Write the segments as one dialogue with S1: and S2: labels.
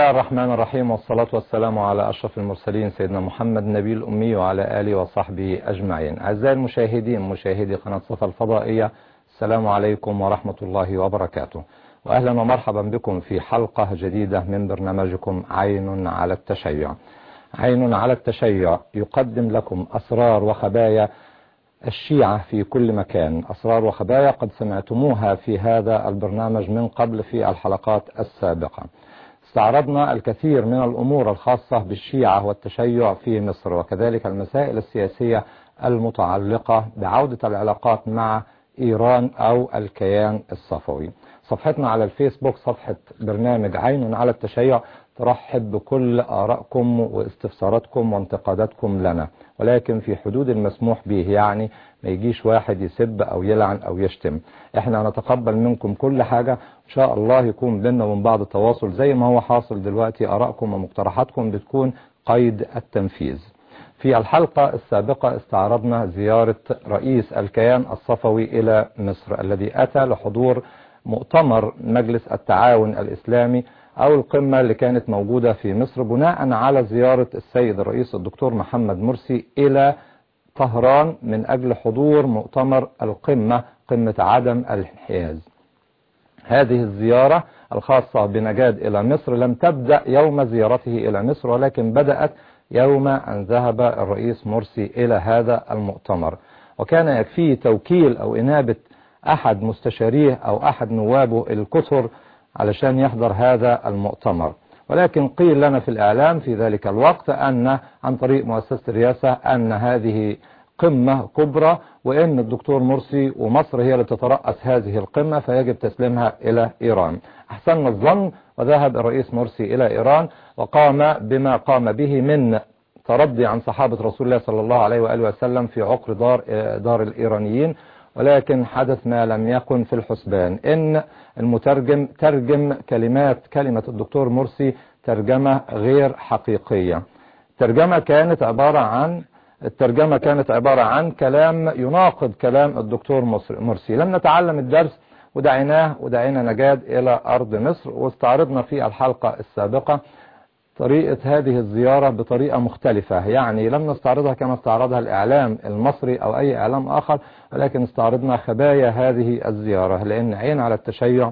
S1: الله الرحمن الرحيم والصلاة والسلام على أشرف المرسلين سيدنا محمد النبي الأمي وعلى آله وصحبه أجمعين أعزائي المشاهدين مشاهدي قناة صفا الفضائية السلام عليكم ورحمة الله وبركاته وأهلا ومرحبا بكم في حلقة جديدة من برنامجكم عين على التشيع عين على التشيع يقدم لكم أسرار وخبايا الشيعة في كل مكان أسرار وخبايا قد سمعتموها في هذا البرنامج من قبل في الحلقات السابقة استعرضنا الكثير من الأمور الخاصة بالشيعة والتشيع في مصر وكذلك المسائل السياسية المتعلقة بعودة العلاقات مع إيران أو الكيان الصفوي صفحتنا على الفيسبوك صفحة برنامج عين على التشيع ترحب بكل آرائكم واستفساراتكم وانتقاداتكم لنا ولكن في حدود المسموح به يعني ما يجيش واحد يسب أو يلعن أو يشتم احنا نتقبل منكم كل حاجة إن شاء الله يكون بيننا وبين بعض تواصل زي ما هو حاصل دلوقتي آرائكم ومقترحاتكم بتكون قيد التنفيذ في الحلقة السابقة استعرضنا زيارة رئيس الكيان الصفوي إلى مصر الذي أتى لحضور مؤتمر مجلس التعاون الإسلامي أو القمة اللي كانت موجودة في مصر بناء على زيارة السيد الرئيس الدكتور محمد مرسي إلى طهران من أجل حضور مؤتمر القمة قمة عدم الانحياز هذه الزيارة الخاصة بنجاد إلى مصر لم تبدأ يوم زيارته إلى مصر ولكن بدأت يوم أن ذهب الرئيس مرسي إلى هذا المؤتمر وكان يكفيه توكيل أو إنابة أحد مستشاريه أو أحد نوابه الكثر علشان يحضر هذا المؤتمر ولكن قيل لنا في الإعلام في ذلك الوقت أن عن طريق مؤسسة الرئاسة أن هذه قمة كبرى وأن الدكتور مرسي ومصر هي اللي تترأس هذه القمة فيجب تسليمها إلى إيران أحسن الظن وذهب الرئيس مرسي إلى إيران وقام بما قام به من ترضي عن صحابة رسول الله صلى الله عليه وآله وسلم في عقر دار, دار الإيرانيين ولكن حدث ما لم يكن في الحسبان إن المترجم ترجم كلمات كلمة الدكتور مرسي ترجمة غير حقيقية الترجمة كانت عبارة عن الترجمة كانت عبارة عن كلام يناقض كلام الدكتور مرسي لم نتعلم الدرس ودعيناه ودعينا نجاد إلى أرض مصر واستعرضنا في الحلقة السابقة طريقة هذه الزيارة بطريقة مختلفة يعني لم نستعرضها كما استعرضها الإعلام المصري أو أي إعلام آخر ولكن استعرضنا خبايا هذه الزيارة لأن عين على التشيع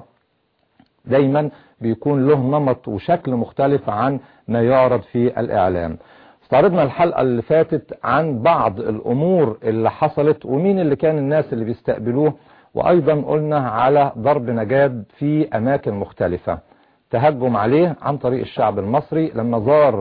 S1: دايما بيكون له نمط وشكل مختلف عن ما يعرض في الإعلام استعرضنا الحلقة اللي فاتت عن بعض الأمور اللي حصلت ومين اللي كان الناس اللي بيستقبلوه وأيضا قلنا على ضرب نجاد في أماكن مختلفة تهجم عليه عن طريق الشعب المصري لما زار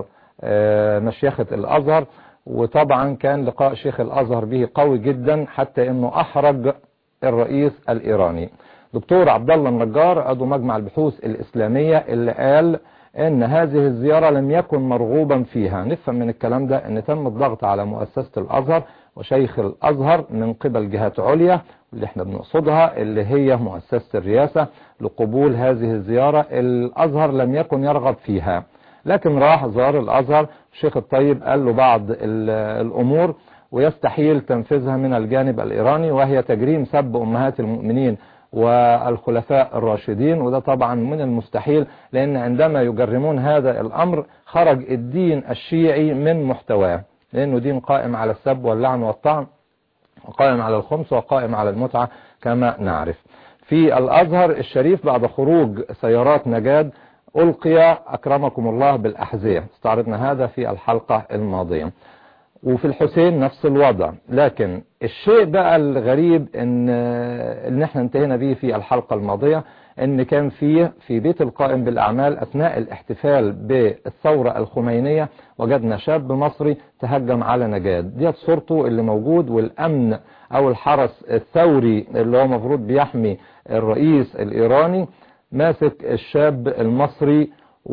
S1: مشيخة الأزهر وطبعا كان لقاء شيخ الأزهر به قوي جدا حتى انه احرج الرئيس الإيراني دكتور عبد الله النجار عضو مجمع البحوث الإسلامية اللي قال ان هذه الزيارة لم يكن مرغوبا فيها نفهم من الكلام ده ان تم الضغط على مؤسسة الأزهر وشيخ الأزهر من قبل جهات عليا اللي احنا بنقصدها اللي هي مؤسسة الرئاسة لقبول هذه الزيارة الأزهر لم يكن يرغب فيها لكن راح زار الأزهر الشيخ الطيب قال له بعض الأمور ويستحيل تنفيذها من الجانب الإيراني وهي تجريم سب أمهات المؤمنين والخلفاء الراشدين وده طبعا من المستحيل لأن عندما يجرمون هذا الأمر خرج الدين الشيعي من محتواه لأنه دين قائم على السب واللعن والطعن وقائم على الخمس وقائم على المتعة كما نعرف في الأزهر الشريف بعد خروج سيارات نجاد ألقي أكرمكم الله بالأحذية استعرضنا هذا في الحلقة الماضية وفي الحسين نفس الوضع لكن الشيء بقى الغريب ان, إن احنا انتهينا به في الحلقة الماضية ان كان فيه في بيت القائم بالأعمال أثناء الاحتفال بالثورة الخمينية وجدنا شاب مصري تهجم على نجاد دي صورته اللي موجود والأمن أو الحرس الثوري اللي هو مفروض بيحمي الرئيس الإيراني ماسك الشاب المصري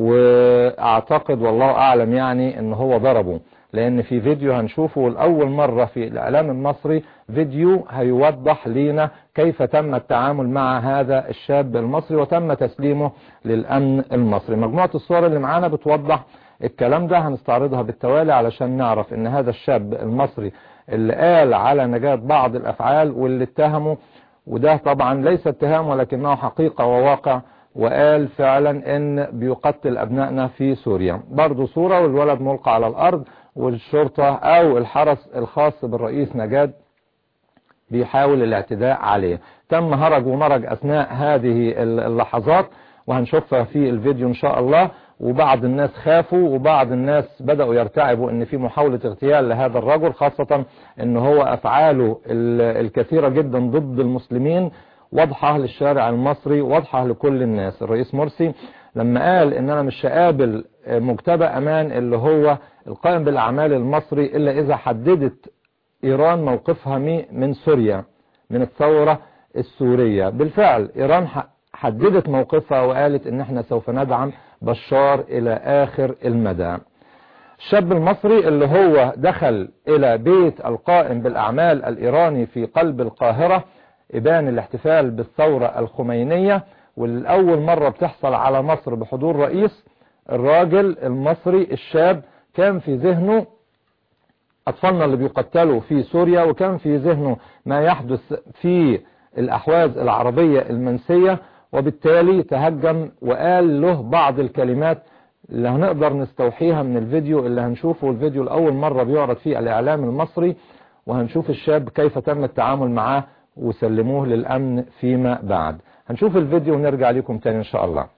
S1: واعتقد والله اعلم يعني ان هو ضربه لان في فيديو هنشوفه لأول مرة في الاعلام المصري فيديو هيوضح لنا كيف تم التعامل مع هذا الشاب المصري وتم تسليمه للامن المصري مجموعة الصور اللي معانا بتوضح الكلام ده هنستعرضها بالتوالي علشان نعرف ان هذا الشاب المصري اللي قال على نجاة بعض الافعال واللي اتهمه وده طبعا ليس اتهام ولكنه حقيقة وواقع وقال فعلا ان بيقتل ابنائنا في سوريا برضو صورة والولد ملقى على الارض والشرطة او الحرس الخاص بالرئيس نجاد بيحاول الاعتداء عليه تم هرج ومرج اثناء هذه اللحظات وهنشوفها في الفيديو ان شاء الله وبعض الناس خافوا وبعض الناس بدأوا يرتعبوا ان في محاولة اغتيال لهذا الرجل خاصة ان هو افعاله الكثيرة جدا ضد المسلمين واضحة للشارع المصري واضحة لكل الناس الرئيس مرسي لما قال ان انا مش هقابل مجتبى امان اللي هو القائم بالاعمال المصري الا اذا حددت ايران موقفها من سوريا من الثورة السورية بالفعل ايران حددت موقفها وقالت ان احنا سوف ندعم بشار الى اخر المدى الشاب المصري اللي هو دخل الى بيت القائم بالاعمال الايراني في قلب القاهرة ابان الاحتفال بالثورة الخمينية والأول مرة بتحصل على مصر بحضور رئيس الراجل المصري الشاب كان في ذهنه أطفالنا اللي بيقتلوا في سوريا وكان في ذهنه ما يحدث في الأحواز العربية المنسية وبالتالي تهجم وقال له بعض الكلمات اللي هنقدر نستوحيها من الفيديو اللي هنشوفه الفيديو الأول مرة بيعرض فيه الإعلام المصري وهنشوف الشاب كيف تم التعامل معاه وسلموه للأمن فيما بعد هنشوف الفيديو ونرجع لكم تاني إن شاء الله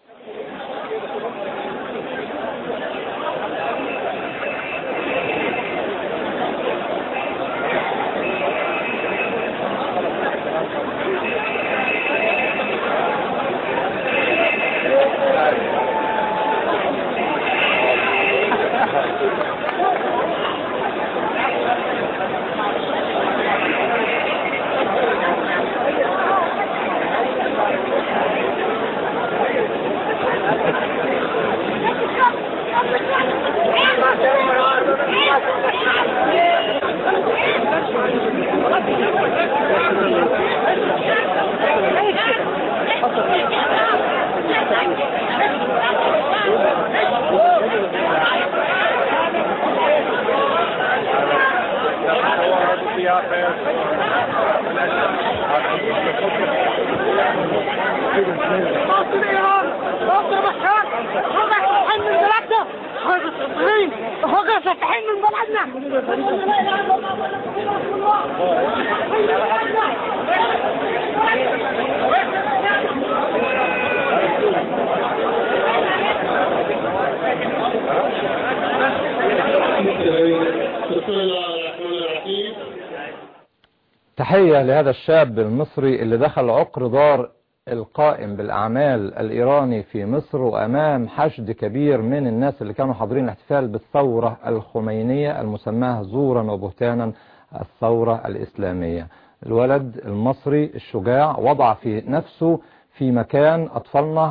S1: تحية لهذا الشاب المصري اللي دخل عقر دار القائم بالأعمال الإيراني في مصر وأمام حشد كبير من الناس اللي كانوا حاضرين الاحتفال بالثورة الخمينية المسماة زورا وبهتانا الثورة الإسلامية الولد المصري الشجاع وضع في نفسه في مكان أطفالنا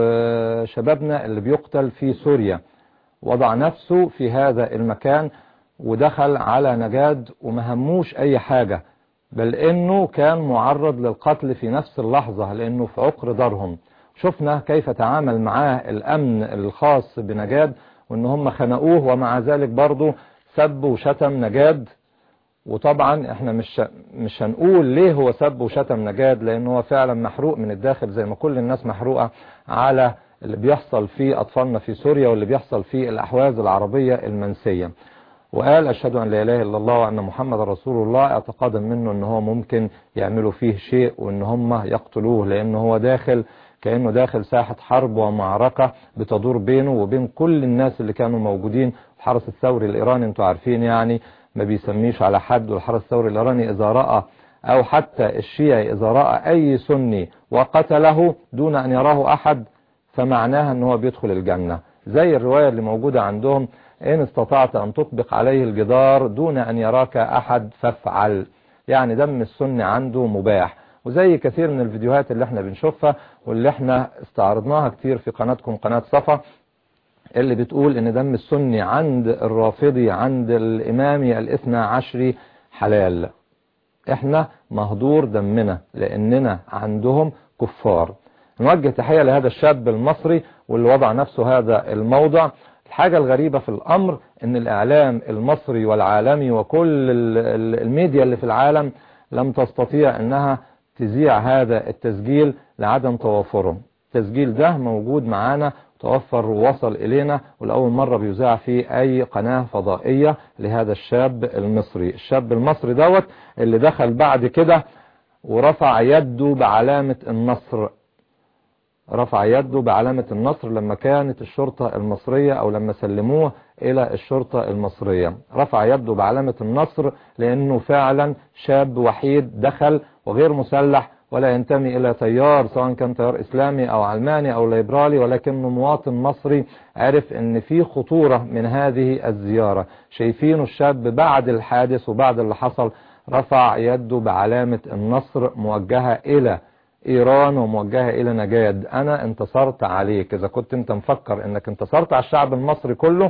S1: وشبابنا اللي بيقتل في سوريا وضع نفسه في هذا المكان ودخل على نجاد ومهموش أي حاجة بل انه كان معرض للقتل في نفس اللحظة لانه في عقر دارهم شفنا كيف تعامل معاه الامن الخاص بنجاد وان هم خنقوه ومع ذلك برضه سب وشتم نجاد وطبعا احنا مش مش هنقول ليه هو سب وشتم نجاد لان هو فعلا محروق من الداخل زي ما كل الناس محروقة على اللي بيحصل في اطفالنا في سوريا واللي بيحصل في الاحواز العربية المنسية وقال أشهد أن لا إله إلا الله وأن محمد رسول الله اعتقادا منه أن هو ممكن يعملوا فيه شيء وأن هم يقتلوه لأنه هو داخل كأنه داخل ساحة حرب ومعركة بتدور بينه وبين كل الناس اللي كانوا موجودين الحرس الثوري الإيراني انتوا عارفين يعني ما بيسميش على حد والحرس الثوري الإيراني إذا رأى أو حتى الشيعي إذا رأى أي سني وقتله دون أن يراه أحد فمعناها أنه هو بيدخل الجنة زي الرواية اللي موجودة عندهم إن استطعت أن تطبق عليه الجدار دون أن يراك أحد فافعل يعني دم السن عنده مباح وزي كثير من الفيديوهات اللي احنا بنشوفها واللي احنا استعرضناها كتير في قناتكم قناة صفا اللي بتقول ان دم السني عند الرافضي عند الامامي الاثنى عشري حلال احنا مهدور دمنا لاننا عندهم كفار نوجه تحية لهذا الشاب المصري واللي وضع نفسه هذا الموضع الحاجة الغريبة في الأمر ان الإعلام المصري والعالمي وكل الميديا اللي في العالم لم تستطيع أنها تذيع هذا التسجيل لعدم توافره التسجيل ده موجود معانا توفر ووصل إلينا ولأول مرة بيذاع في أي قناة فضائية لهذا الشاب المصري الشاب المصري دوت اللي دخل بعد كده ورفع يده بعلامة النصر رفع يده بعلامة النصر لما كانت الشرطة المصرية او لما سلموه الى الشرطة المصرية رفع يده بعلامة النصر لانه فعلا شاب وحيد دخل وغير مسلح ولا ينتمي الى تيار سواء كان تيار اسلامي او علماني او ليبرالي ولكنه مواطن مصري عرف ان في خطورة من هذه الزيارة شايفينه الشاب بعد الحادث وبعد اللي حصل رفع يده بعلامة النصر موجهة الى ايران وموجهة الى نجاد انا انتصرت عليك اذا كنت انت مفكر انك انتصرت على الشعب المصري كله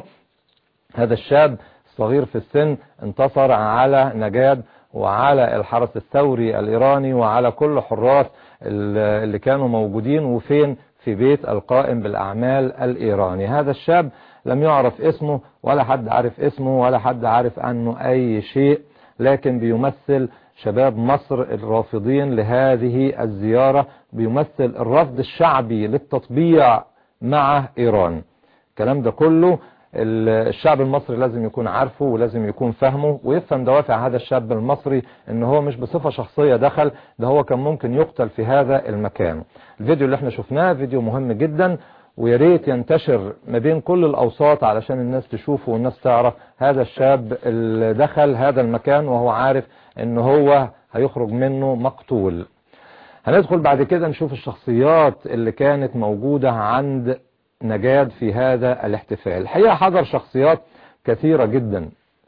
S1: هذا الشاب الصغير في السن انتصر على نجاد وعلى الحرس الثوري الايراني وعلى كل حراس اللي كانوا موجودين وفين في بيت القائم بالاعمال الايراني هذا الشاب لم يعرف اسمه ولا حد عارف اسمه ولا حد عارف عنه اي شيء لكن بيمثل شباب مصر الرافضين لهذه الزيارة بيمثل الرفض الشعبي للتطبيع مع إيران الكلام ده كله الشعب المصري لازم يكون عارفه ولازم يكون فهمه ويفهم دوافع هذا الشاب المصري ان هو مش بصفة شخصية دخل ده هو كان ممكن يقتل في هذا المكان الفيديو اللي احنا شفناه فيديو مهم جدا ويا ريت ينتشر ما بين كل الاوساط علشان الناس تشوفه والناس تعرف هذا الشاب اللي دخل هذا المكان وهو عارف ان هو هيخرج منه مقتول هندخل بعد كده نشوف الشخصيات اللي كانت موجودة عند نجاد في هذا الاحتفال الحقيقة حضر شخصيات كثيرة جدا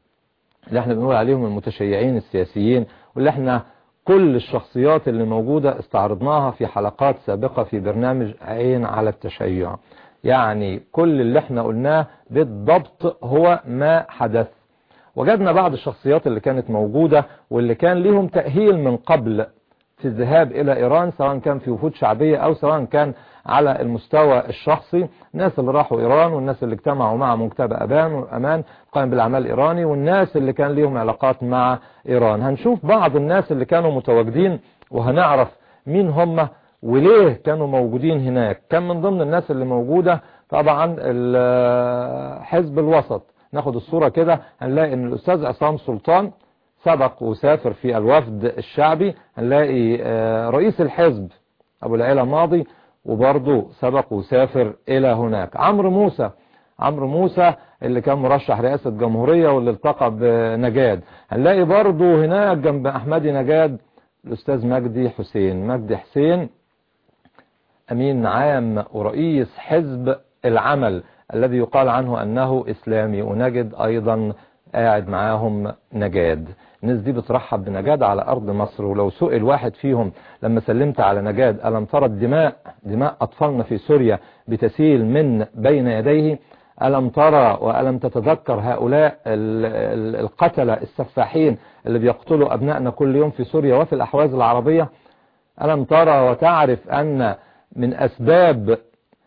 S1: اللي احنا بنقول عليهم المتشيعين السياسيين واللي احنا كل الشخصيات اللي موجودة استعرضناها في حلقات سابقة في برنامج عين على التشيع يعني كل اللي احنا قلناه بالضبط هو ما حدث وجدنا بعض الشخصيات اللي كانت موجودة واللي كان لهم تأهيل من قبل في الذهاب إلى إيران سواء كان في وفود شعبية أو سواء كان على المستوى الشخصي الناس اللي راحوا إيران والناس اللي اجتمعوا مع مكتبة أبان وأمان قائم بالأعمال الإيراني والناس اللي كان لهم علاقات مع إيران هنشوف بعض الناس اللي كانوا متواجدين وهنعرف مين هم وليه كانوا موجودين هناك كان من ضمن الناس اللي موجودة طبعا حزب الوسط ناخد الصورة كده هنلاقي ان الاستاذ عصام سلطان سبق وسافر في الوفد الشعبي هنلاقي رئيس الحزب ابو العيلة ماضي وبرضه سبق وسافر الى هناك عمرو موسى عمرو موسى اللي كان مرشح رئاسة جمهورية واللي التقى بنجاد هنلاقي برضه هناك جنب احمدي نجاد الاستاذ مجدي حسين مجدي حسين امين عام ورئيس حزب العمل الذي يقال عنه أنه إسلامي ونجد أيضا قاعد معاهم نجاد الناس دي بترحب بنجاد على أرض مصر ولو سئل واحد فيهم لما سلمت على نجاد ألم ترى الدماء دماء أطفالنا في سوريا بتسيل من بين يديه ألم ترى وألم تتذكر هؤلاء القتلة السفاحين اللي بيقتلوا أبنائنا كل يوم في سوريا وفي الأحواز العربية ألم ترى وتعرف أن من أسباب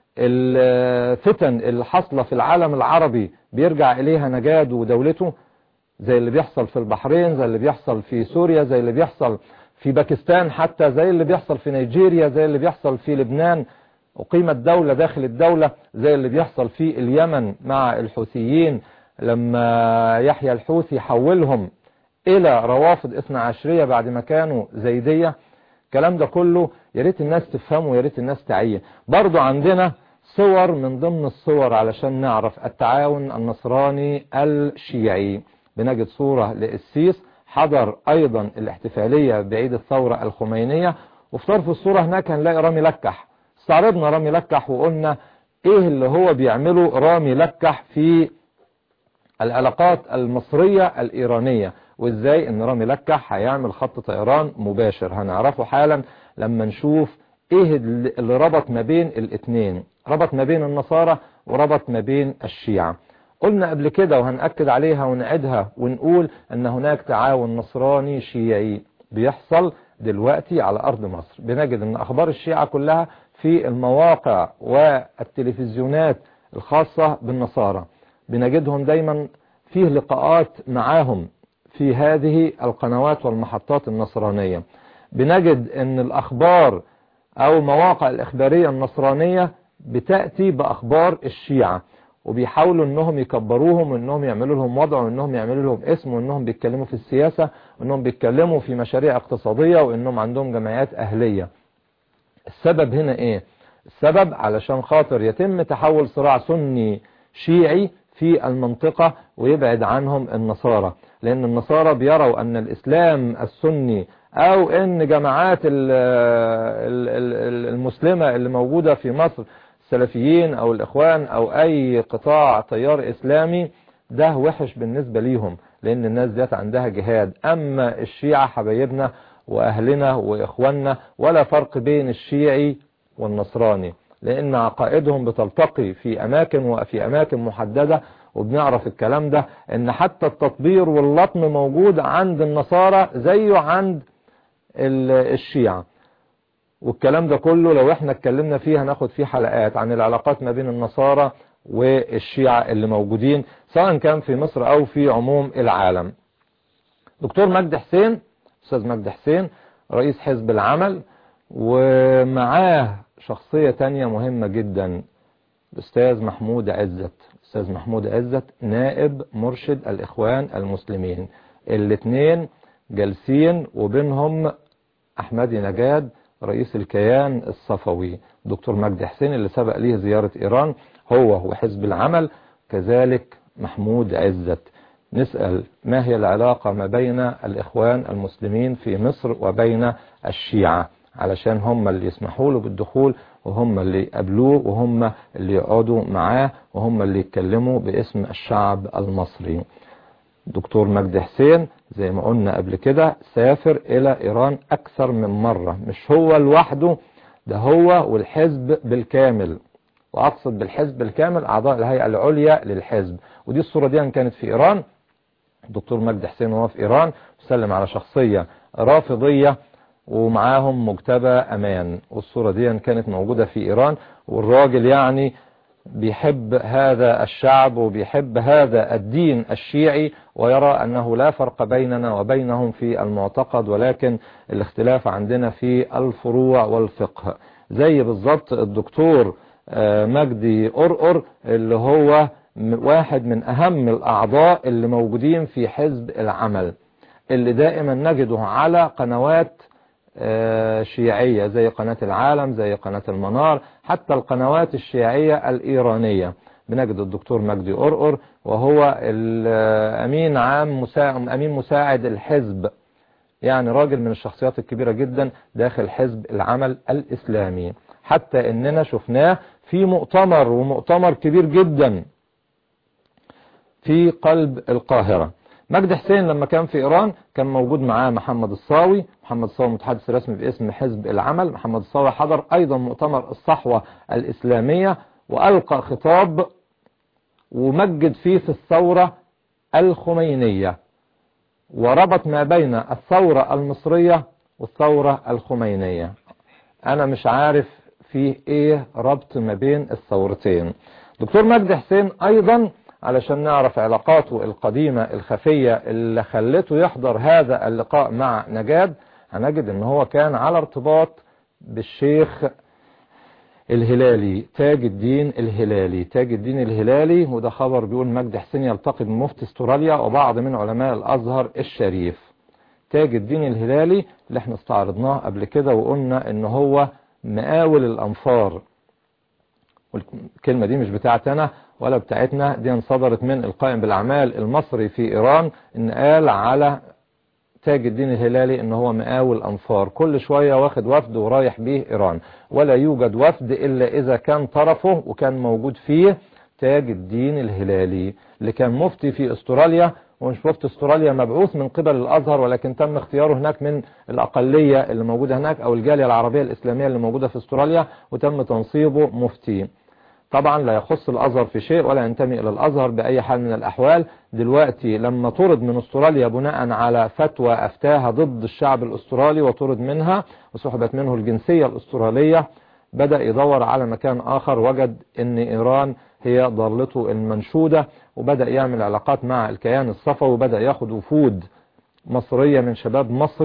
S1: الفتن اللي حاصله في العالم العربي بيرجع إليها نجاد ودولته زي اللي بيحصل في البحرين زي اللي بيحصل في سوريا زي اللي بيحصل في باكستان حتى زي اللي بيحصل في نيجيريا زي اللي بيحصل في لبنان أقيمت دولة داخل الدولة زي اللي بيحصل في اليمن مع الحوثيين لما يحيى الحوثي حولهم إلى روافض اثنى عشرية بعد ما كانوا زيدية الكلام ده كله يا ريت الناس تفهمه يا ريت الناس تعيه برضو عندنا صور من ضمن الصور علشان نعرف التعاون النصراني الشيعي بنجد صورة للسيس حضر ايضا الاحتفالية بعيد الثورة الخمينية وفي طرف الصورة هناك هنلاقي رامي لكح استعرضنا رامي لكح وقلنا ايه اللي هو بيعمله رامي لكح في العلاقات المصرية الايرانية وازاي ان رامي لكح هيعمل خط طيران مباشر هنعرفه حالا لما نشوف ايه اللي ربط ما بين الاثنين ربط ما بين النصارى وربط ما بين الشيعة قلنا قبل كده وهنأكد عليها ونعيدها ونقول ان هناك تعاون نصراني شيعي بيحصل دلوقتي على ارض مصر بنجد ان اخبار الشيعة كلها في المواقع والتلفزيونات الخاصة بالنصارى بنجدهم دايما فيه لقاءات معاهم في هذه القنوات والمحطات النصرانية بنجد ان الاخبار او المواقع الاخبارية النصرانية بتأتي باخبار الشيعة وبيحاولوا انهم يكبروهم وانهم يعملوا لهم وضع وانهم يعملوا لهم اسم وانهم بيتكلموا في السياسة وانهم بيتكلموا في مشاريع اقتصادية وانهم عندهم جمعيات اهلية السبب هنا ايه السبب علشان خاطر يتم تحول صراع سني شيعي في المنطقة ويبعد عنهم النصارى لان النصارى بيروا ان الاسلام السني او ان جماعات المسلمة اللي موجودة في مصر السلفيين او الاخوان او اي قطاع تيار اسلامي ده وحش بالنسبة ليهم لان الناس ديت عندها جهاد اما الشيعة حبايبنا واهلنا واخواننا ولا فرق بين الشيعي والنصراني لان عقائدهم بتلتقي في اماكن وفي اماكن محددة وبنعرف الكلام ده ان حتى التطبير واللطم موجود عند النصارى زيه عند الشيعة والكلام ده كله لو احنا اتكلمنا فيه هناخد فيه حلقات عن العلاقات ما بين النصارى والشيعة اللي موجودين سواء كان في مصر او في عموم العالم دكتور مجدي حسين استاذ مجدي حسين رئيس حزب العمل ومعاه شخصية تانية مهمة جدا الاستاذ محمود عزت استاذ محمود عزت نائب مرشد الاخوان المسلمين الاثنين جالسين وبينهم احمدي نجاد رئيس الكيان الصفوي دكتور مجدي حسين اللي سبق ليه زيارة ايران هو وحزب العمل كذلك محمود عزت نسأل ما هي العلاقة ما بين الاخوان المسلمين في مصر وبين الشيعة علشان هم اللي يسمحوا له بالدخول وهم اللي يقابلوه وهم اللي يقعدوا معاه وهم اللي يتكلموا باسم الشعب المصري دكتور مجدي حسين زي ما قلنا قبل كده سافر الى ايران اكثر من مرة مش هو لوحده ده هو والحزب بالكامل واقصد بالحزب بالكامل اعضاء الهيئة العليا للحزب ودي الصورة دي كانت في ايران دكتور مجدي حسين وهو في ايران سلم على شخصية رافضية ومعاهم مجتبى امان والصورة دي كانت موجودة في ايران والراجل يعني بيحب هذا الشعب وبيحب هذا الدين الشيعي ويرى أنه لا فرق بيننا وبينهم في المعتقد ولكن الاختلاف عندنا في الفروع والفقه زي بالضبط الدكتور مجدي أرقر اللي هو واحد من أهم الأعضاء اللي موجودين في حزب العمل اللي دائما نجده على قنوات شيعية زي قناة العالم زي قناة المنار حتى القنوات الشيعية الإيرانية بنجد الدكتور مجدي أرقر وهو الأمين عام مساعد أمين مساعد الحزب يعني راجل من الشخصيات الكبيرة جدا داخل حزب العمل الإسلامي حتى إننا شفناه في مؤتمر ومؤتمر كبير جدا في قلب القاهرة مجدي حسين لما كان في إيران كان موجود معاه محمد الصاوي محمد الصاوي متحدث رسمي باسم حزب العمل محمد الصاوي حضر أيضا مؤتمر الصحوة الإسلامية وألقى خطاب ومجد فيه في الثورة الخمينية وربط ما بين الثورة المصرية والثورة الخمينية أنا مش عارف فيه إيه ربط ما بين الثورتين دكتور مجدي حسين أيضا علشان نعرف علاقاته القديمة الخفية اللي خلته يحضر هذا اللقاء مع نجاد هنجد ان هو كان على ارتباط بالشيخ الهلالي تاج الدين الهلالي تاج الدين الهلالي وده خبر بيقول مجدي حسين يلتقي بمفتي استراليا وبعض من علماء الازهر الشريف تاج الدين الهلالي اللي احنا استعرضناه قبل كده وقلنا ان هو مقاول الانفار والكلمة دي مش بتاعت انا ولا بتاعتنا دي صدرت من القائم بالاعمال المصري في ايران ان قال على تاج الدين الهلالي ان هو مقاول انفار كل شوية واخد وفد ورايح بيه ايران ولا يوجد وفد الا اذا كان طرفه وكان موجود فيه تاج الدين الهلالي اللي كان مفتي في استراليا ومش مفتي استراليا مبعوث من قبل الازهر ولكن تم اختياره هناك من الاقلية اللي موجودة هناك او الجالية العربية الاسلامية اللي موجودة في استراليا وتم تنصيبه مفتي طبعا لا يخص الازهر في شيء ولا ينتمي الى الازهر باي حال من الاحوال دلوقتي لما طرد من استراليا بناء على فتوى افتاها ضد الشعب الاسترالي وطرد منها وسحبت منه الجنسية الاسترالية بدأ يدور على مكان اخر وجد ان ايران هي ضالته المنشودة وبدأ يعمل علاقات مع الكيان الصفوي وبدأ ياخد وفود مصرية من شباب مصري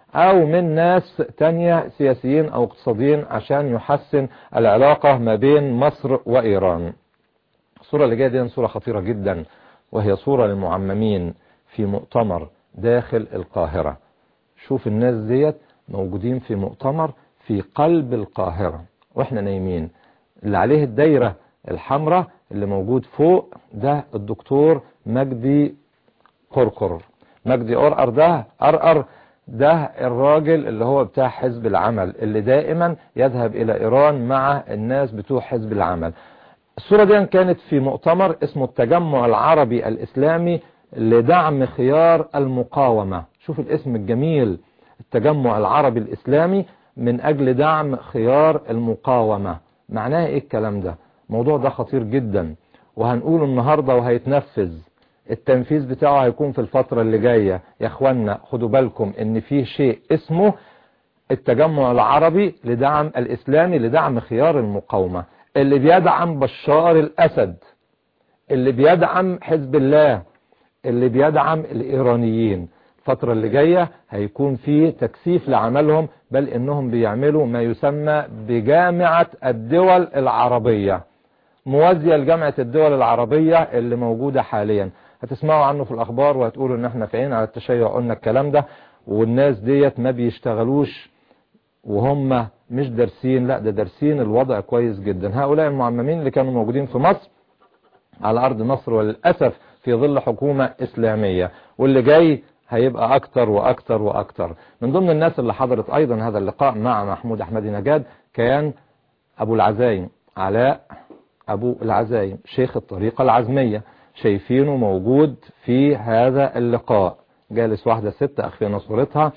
S1: او من ناس تانية سياسيين او اقتصاديين عشان يحسن العلاقة ما بين مصر وايران الصورة اللي جاية دي صورة خطيرة جدا وهي صورة للمعممين في مؤتمر داخل القاهرة شوف الناس ديت موجودين في مؤتمر في قلب القاهرة واحنا نايمين اللي عليه الدايرة الحمراء اللي موجود فوق ده الدكتور مجدي قرقر مجدي قرقر ده قرقر ده الراجل اللي هو بتاع حزب العمل اللي دائما يذهب الى ايران مع الناس بتوع حزب العمل الصورة دي كانت في مؤتمر اسمه التجمع العربي الاسلامي لدعم خيار المقاومة شوف الاسم الجميل التجمع العربي الاسلامي من اجل دعم خيار المقاومة معناه ايه الكلام ده الموضوع ده خطير جدا وهنقوله النهاردة وهيتنفذ التنفيذ بتاعه هيكون في الفترة اللي جاية يا اخوانا خدوا بالكم ان في شيء اسمه التجمع العربي لدعم الاسلامي لدعم خيار المقاومة اللي بيدعم بشار الاسد اللي بيدعم حزب الله اللي بيدعم الايرانيين الفترة اللي جاية هيكون في تكثيف لعملهم بل انهم بيعملوا ما يسمى بجامعة الدول العربية موازية لجامعة الدول العربية اللي موجودة حاليا هتسمعوا عنه في الاخبار وهتقولوا ان احنا فاين على التشيع قلنا الكلام ده والناس ديت ما بيشتغلوش وهم مش دارسين لا ده دارسين الوضع كويس جدا هؤلاء المعممين اللي كانوا موجودين في مصر على ارض مصر وللأسف في ظل حكومة اسلامية واللي جاي هيبقى اكتر واكتر واكتر من ضمن الناس اللي حضرت ايضا هذا اللقاء مع محمود احمدي نجاد كان ابو العزايم علاء ابو العزايم شيخ الطريقة العزمية شايفينه موجود في هذا اللقاء جالس واحدة ست اخفينا صورتها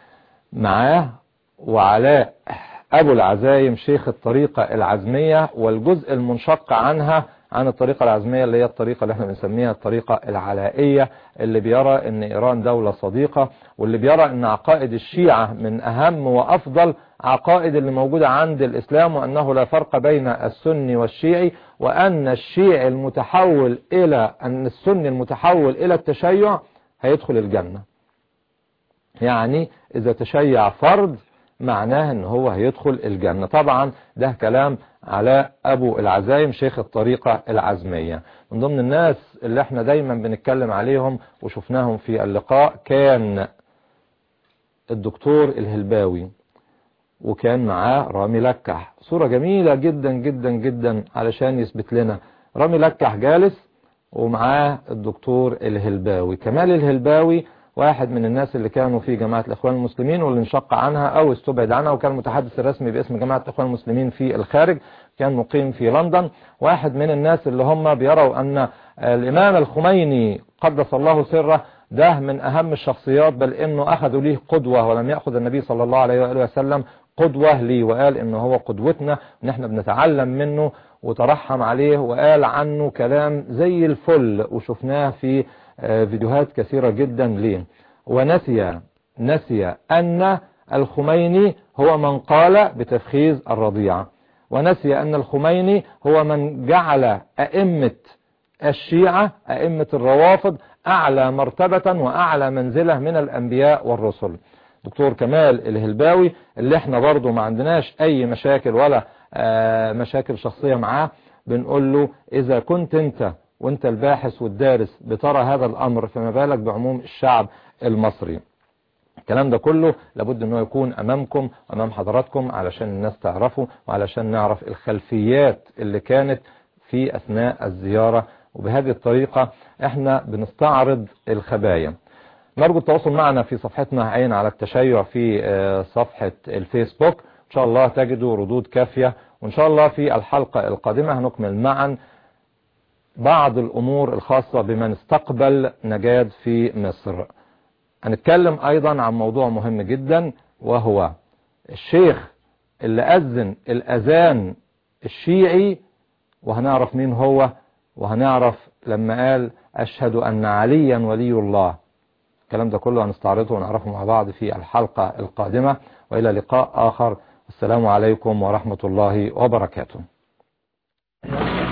S1: معاه وعلاء ابو العزايم شيخ الطريقة العزمية والجزء المنشق عنها عن الطريقة العزمية اللي هي الطريقة اللي احنا بنسميها الطريقة العلائية اللي بيرى ان ايران دولة صديقة واللي بيرى ان عقائد الشيعة من اهم وافضل عقائد اللي موجودة عند الاسلام وانه لا فرق بين السني والشيعي وان الشيعي المتحول الى ان السني المتحول الى التشيع هيدخل الجنة يعني اذا تشيع فرد معناه ان هو هيدخل الجنة طبعا ده كلام على ابو العزايم شيخ الطريقة العزمية من ضمن الناس اللي احنا دايما بنتكلم عليهم وشفناهم في اللقاء كان الدكتور الهلباوي وكان معاه رامي لكح صورة جميلة جدا جدا جدا علشان يثبت لنا رامي لكح جالس ومعاه الدكتور الهلباوي كمال الهلباوي واحد من الناس اللي كانوا في جماعة الإخوان المسلمين واللي انشق عنها أو استبعد عنها وكان المتحدث الرسمي باسم جماعة الإخوان المسلمين في الخارج كان مقيم في لندن واحد من الناس اللي هم بيروا أن الإمام الخميني قدس الله سره ده من أهم الشخصيات بل إنه أخذوا ليه قدوة ولم يأخذ النبي صلى الله عليه وآله وسلم قدوة لي وقال إنه هو قدوتنا إن إحنا بنتعلم منه وترحم عليه وقال عنه كلام زي الفل وشفناه في فيديوهات كثيرة جدا ليه ونسي نسي أن الخميني هو من قال بتفخيذ الرضيعة ونسي أن الخميني هو من جعل أئمة الشيعة أئمة الروافض أعلى مرتبة وأعلى منزلة من الأنبياء والرسل دكتور كمال الهلباوي اللي احنا برضو ما عندناش أي مشاكل ولا مشاكل شخصية معاه بنقول له إذا كنت أنت وانت الباحث والدارس بترى هذا الامر فما بالك بعموم الشعب المصري الكلام ده كله لابد انه يكون امامكم امام حضراتكم علشان الناس تعرفه وعلشان نعرف الخلفيات اللي كانت في اثناء الزيارة وبهذه الطريقة احنا بنستعرض الخبايا نرجو التواصل معنا في صفحتنا عين على التشيع في صفحة الفيسبوك ان شاء الله تجدوا ردود كافية وان شاء الله في الحلقة القادمة هنكمل معا بعض الأمور الخاصة بمن استقبل نجاد في مصر هنتكلم أيضا عن موضوع مهم جدا وهو الشيخ اللي أذن الأذان الشيعي وهنعرف مين هو وهنعرف لما قال أشهد أن عليا ولي الله الكلام ده كله هنستعرضه ونعرفه مع بعض في الحلقة القادمة وإلى لقاء آخر السلام عليكم ورحمة الله وبركاته